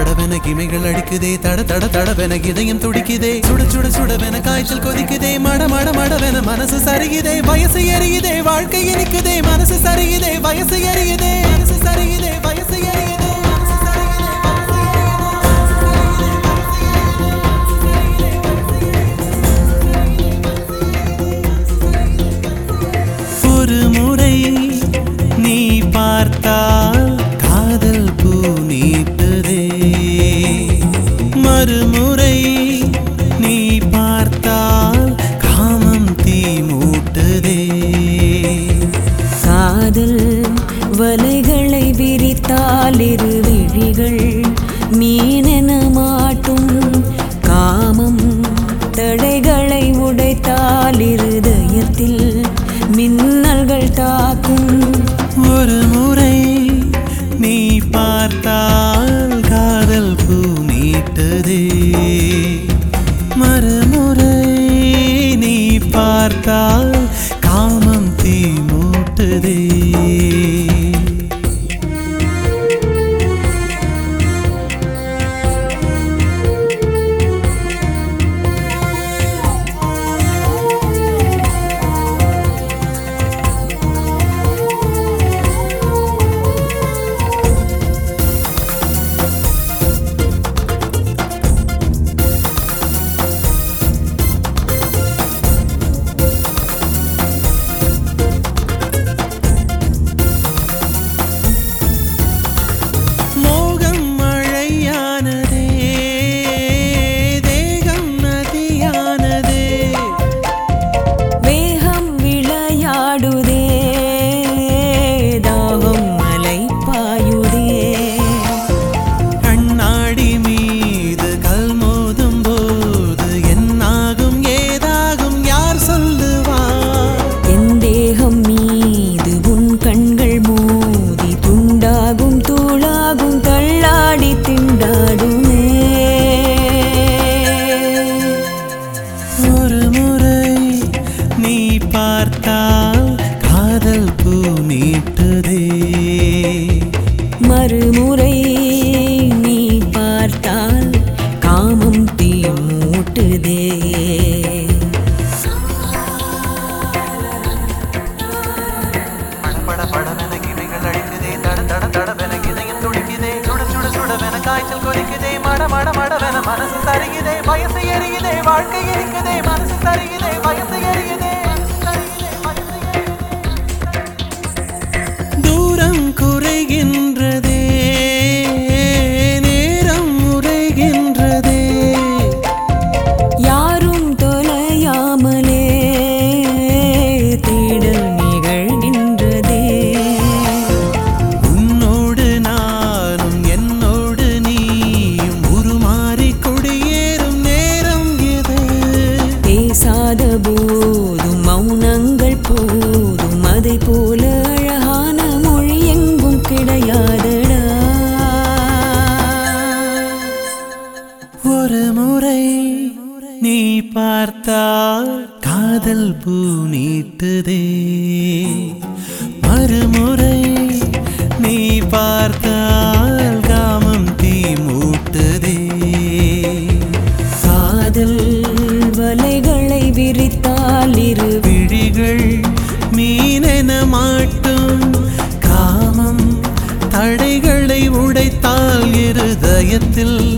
படவென கிமைகள் அடிக்குதே தட தட தடவென இதயம் துடிக்குதே சுட சுட சுடவென காய்ச்சல் கொதிக்குதே மட மட மடவென மனசு சரியுதே வயசு எரியுதே வாழ்க்கை இனிக்குதே மனசு சரியுதே வயசு எரியுதே மனசு சரியுதே வயசு எரியுதே மனசு சரியுதே, வயசு ஒரு முறை நீ பார்த்தால் காதல் பூ நீட்டுதே மறுமுறை நீ பார்த்தால் காமம் தீ மூட்டுதே காதல் வலைகளை விரித்தால் இரு விழிகள் மீனென மாட்டும் காமம் தடைகளை உடைத்தால் இருதயத்தில் மின்னல்கள் தாக்கும் ஒரு முறை நீ பார்த்தால் காதல் பூ நீட்டுதே மறுமுறை நீ பார்த்தால் காமம் தீ மூட்டுதே மோகம் மழையானதே தேகம் நதியானதே வேகம் விளையாடுதே தாகம் மலை பாயுதே கண்ணாடி மீது கல் மோதும் போது என்னாகும் ஏதாகும் யார் சொல்லுவார் என் தேகம் மீது உன் கண்கள் மோதி துண்டாகும் தூளாகும் தள்ளாடி திண்டாடுமே ஒரு முறை நீ பார்த்தால் காதல் பூ நீட்டுதே மறுமுறை நீ பார்த்தால் காமம் தீ மூட்டுதே பட படவென கிளைகள் அடிக்குதே தட தட தடவென இதயம் துடிக்குதே சுட சுட சுடவென காய்ச்சல் கொதிக்குதே மட மட மடவென மனசு சரியுதே வயசு எரியுதே வாழ்க்கை இருக்குதே மனசு சரியுதே வயசு எரியுதே தூரம் குறைகின்றதே நேரம் உரைகின்றதே யாரும் தொலையாமலே தேடல் நிகழ்கின்றதே உன்னோடு நானும் என்னோடு நீயும் உருமாறி குடியேறும் நேரம் இது பேசாத போதும் மௌனங்கள் போதும் அதை போல அழகான மொழி எங்கும் கிடையாதடா ஒரு முறை நீ பார்த்தால் காதல் பூ நீட்டுதே மறுமுறை நீ பார்த்தால் காமம் தீ மூட்டுதே காதல் வலைகளை விரித்தால் இரு விழிகள் மீனென மாட்டும் காமம் தடைகளை உடைத்தால் இருதயத்தில்